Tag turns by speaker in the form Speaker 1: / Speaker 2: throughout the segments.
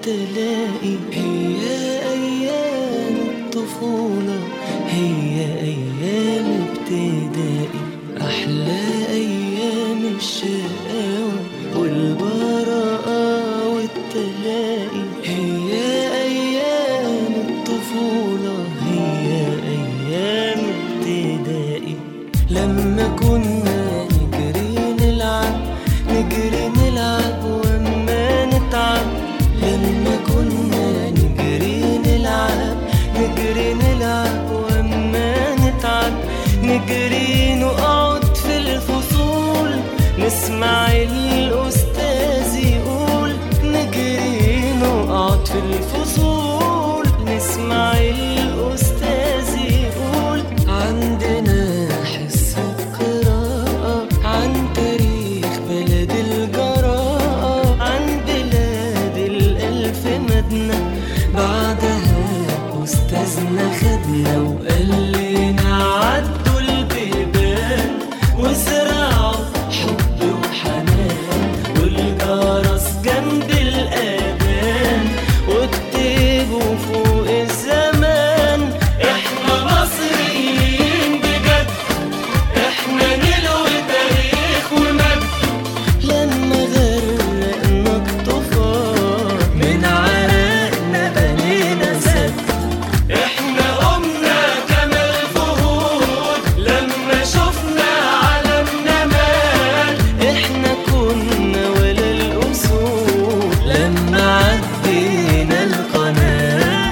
Speaker 1: والتلاقي هي أيام الطفولة هي أيام ابتدائي أحلى أيام الشقاوة والبراءة والتلاقي هي أيام الطفولة هي أيام ابتدائي لما كنا نجري نلعب نجري نلعب وما نتعب لما كنا نجري نلعب نجري نلعب وما نتعب نجري نقعد في الفصول نسمع الأستاذ يقول نجري نقعد في الفصول نسمع الأستاذ يقول عندنا حصة قراءة عن تاريخ بلد الجراءة عن بلاد الألف مدنة بعدها أستاذنا خدنا وقال لنا عدوا البيبان وزرعوا حب وحنان والجرس جنب الأذان واكتبوا فوق الزمان احنا مصريين بجد احنا نلوي تاريخ ومجد لما غرقنا الطوفان من عرقنا بنينا سد احنا قمنا كما الفهود لما شفنا عالمنا مات احنا كنا ولا الاسود لما عدينا القناه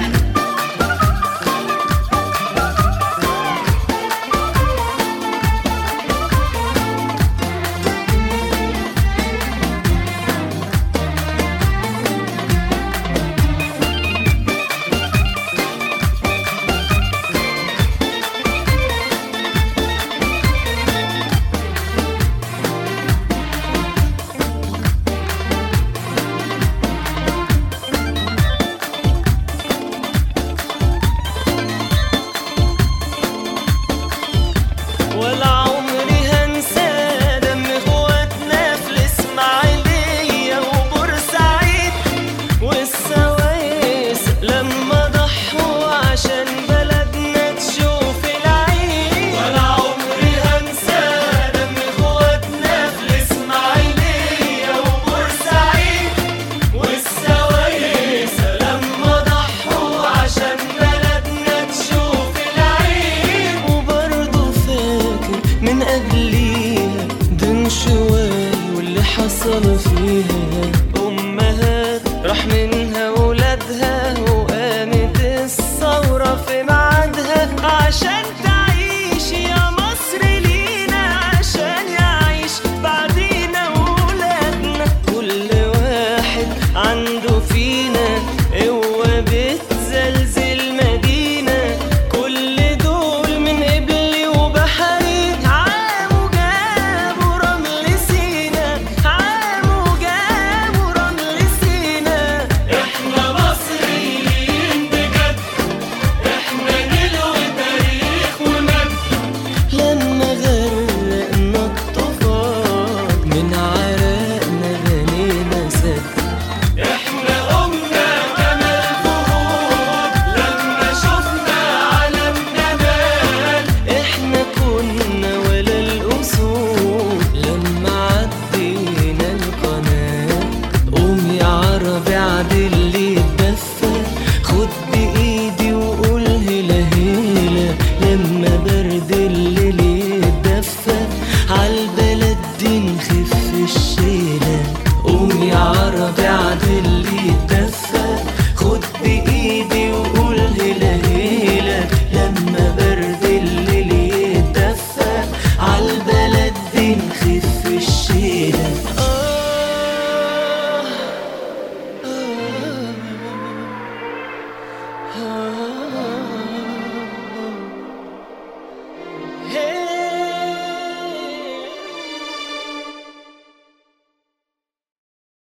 Speaker 1: ولا عمري هنسى دم اخواتنا في الاسماعيلية وبورسعيد والسويس لما ضحوا عشان بلدنا تشوف العيد ولا عمري هنسى دم اخواتنا في الاسماعيلية وبورسعيد والسويس لما ضحوا عشان بلدنا تشوف العيد وبرضه فاكر من قبليها دن شوي واللي حصل فيها أمهات راح منها ولادها وقامت الثورة في ميعادها عشان تعيش يا مصر لينا عشان يعيش بعدينا ولادنا كل واحد عنده فينا قوة بتزلزل مدينة كل دول من قبلي وبحري عاموا جابوا رمل سينا عاموا جابوا رمل سينا احنا مصريين بجد احنا نلوي تاريخ ومجد لما غرقنا الطوفان من عرقنا بنينا سد احنا قمنا كما الفهود لما شفنا عالمنا مال احنا كنا ولا الاسود لما عدينا القناه قوم يا عربي عدل لي الدفه خد بايدي وقول هلا هلا لما برد الليل يتدفى عالبلد دي نخف الشيله قوم يا عربي عدل لي الدفه خد بايدي وقول هلا هلا لما برد الليل يتدفى عالبلد دي نخف الشيله